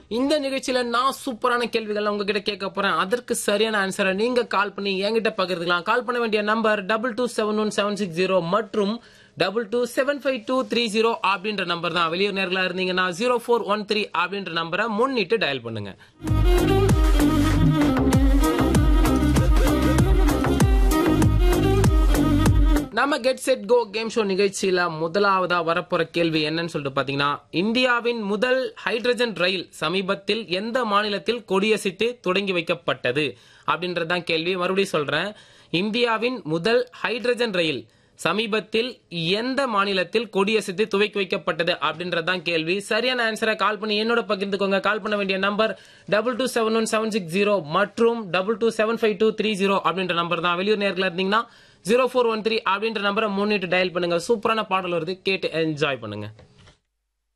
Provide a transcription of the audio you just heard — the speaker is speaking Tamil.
இந்த நிகழ்ச்சியில நான் சூப்பரான கேள்விகள் உங்ககிட்ட கேட்க போறேன் அதற்கு சரியான ஆன்சரை நீங்க கால் பண்ணி என்கிட்ட பகிர்ந்துக்கலாம் கால் பண்ண வேண்டிய number double two seven one seven six zero மற்றும் double two seven five two three zero அப்படின்ற நம்பர் தான் வெளியூர் நேர்களா இருந்தீங்கன்னா ஜீரோ ஃபோர் ஒன் த்ரீ அப்படின்ற நம்பரை முன்னிட்டு டயல் பண்ணுங்க நம்ம get set go game show நிகழ்ச்சியில முதலாவதா வரப்போற கேள்வி என்னன்னு சொல்லிட்டு பாத்தீங்கன்னா இந்தியாவின் முதல் ஹைட்ரஜன் ரயில் சமீபத்தில் எந்த மாநிலத்தில் கொடியசித்து தொடங்கி வைக்கப்பட்டது அப்படின்றதுதான் கேள்வி மறுபடியும் சொல்றேன் இந்தியாவின் முதல் ஹைட்ரஜன் ரயில் சமீபத்தில் எந்த மாநிலத்தில் கொடியசித்து துவக்கி வைக்கப்பட்டது அப்படின்றதுதான் கேள்வி சரியான ஆன்சரை கால் பண்ணி என்னோட பகிர்ந்துக்கோங்க கால் பண்ண வேண்டிய number double two seven one seven six zero மற்றும் double two seven five two three zero அப்படின்ற நம்பர் தான் வெளியூர் நேரில் இருந்தீங்கன்னா ஜீரோ ஃபோர் ஒன் த்ரீ அப்படின்ற நம்பரை முன்னிட்டு டயல் பண்ணுங்க சூப்பரான பாடல் வருது கேட்டு என்ஜாய் பண்ணுங்க